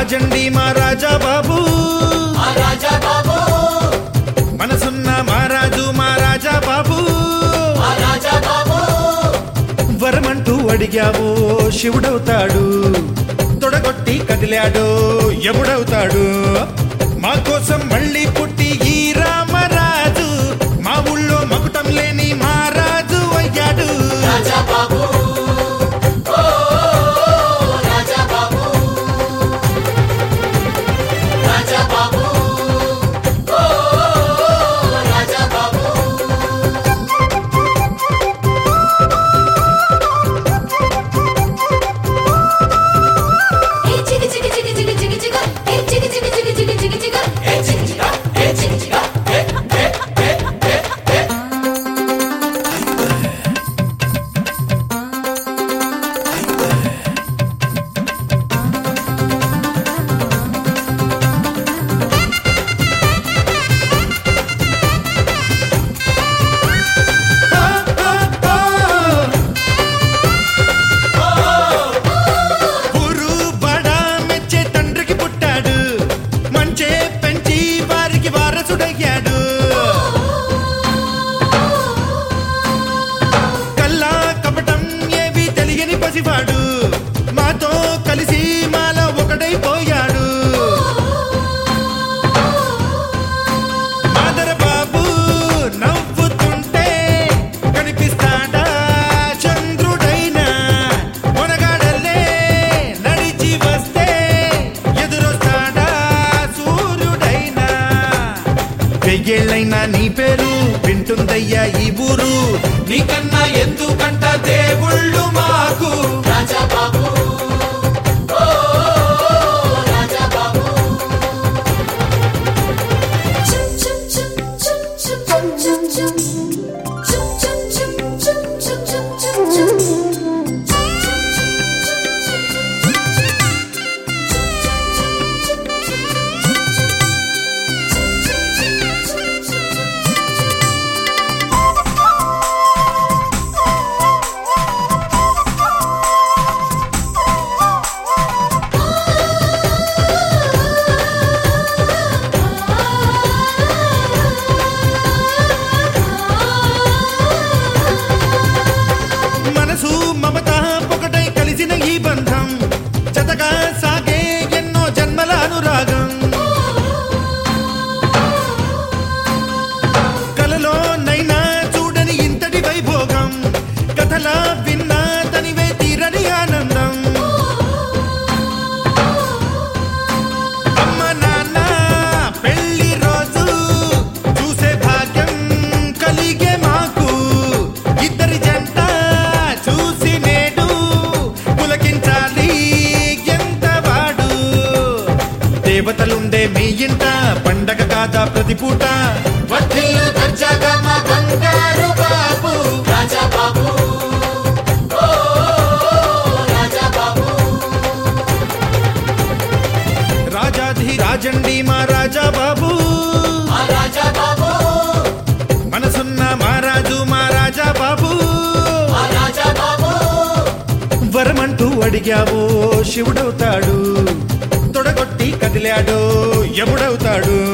రాజండి మా రాజా బాబు ఆ రాజా బాబు మనసున్న మా రాజు మా రాజా బాబు ఆ రాజా బాబు వరమంటూ అడిగావో శివుడవుతాడు తొడగొట్టి కదిలాడో ఎముడవుతాడు మా కోసం మళ్ళీ పుట్టి ఈ రామరాజు మా ఊళ్ళో మకుటం లేని మా రాజు అయ్యాడు రాజా బాబు ఓ రాజా బాబు రాజా బాబు ఓ రాజా బాబు ఏ చిగి చిగి చిగి చిగి చిగి చిగ ఏ చిగి చిగి చిగి చిగి చిగి చిగ ఏ చికిచిగా ఏ చికిచిగా ఏ ఏ ఏ ఏ ఏ ఊరు బడా మెచ్చే తండ్రికి పుట్టాడు మంచే పెంచి వారికి వారసుడయ్యాడు కల్లా కపటం ఏవి తెలియని పసివాడు మాతో కలిసి మాలో ఒకడైపోయాడు మాదర బాబు నవ్వుతుంటే కనిపిస్తాడా చంద్రుడైనా మొనగాడల్లే నడిచి వస్తే ఎదురొస్తాడా సూర్యుడైనా వెయ్యేళ్ళైనా నీ పేరు వింటుందయ్యా ఈ ఊరు నీకన్నా ఎందుకంట దేవుళ్ళు మాకు రాజా బాబు ఓ రాజా బాబు చుం చుం చుం చుం చుం చుం చుం చుం చుం చుం చుం చుం చుం చుం చుం మనసు మమత ఒకటై కలిసిన ఈ బంధం జతగా సాగే ఎన్నో జన్మల అనురాగం కలలో నైనా చూడని ఇంతటి వైభోగం కథలా విన్నా తనివే తీరని ఆనందం అమ్మ నాన్న పెళ్లి రోజు చూసే భాగ్యం కలిగే మాకు ఇద్దరి జంట చూసి నేడు పులకించాలి ఎంత వాడు దేవతలుండే మీ ఇంట పండగ కాదా ప్రతి పూట వర్ధిల్లు దర్జాగా మా బంగారు బాబు రాజా బాబు ఓ రాజా బాబు రాజాధి రాజండి మా రాజా బాబు ఆ రాజా బాబు మనసున్న మా రాజు మా రాజా బాబు ఆ రాజా బాబు వరమంటూ అడిగావో శివుడవుతాడు తొడగొట్టి కదిలాడో యముడవుతాడు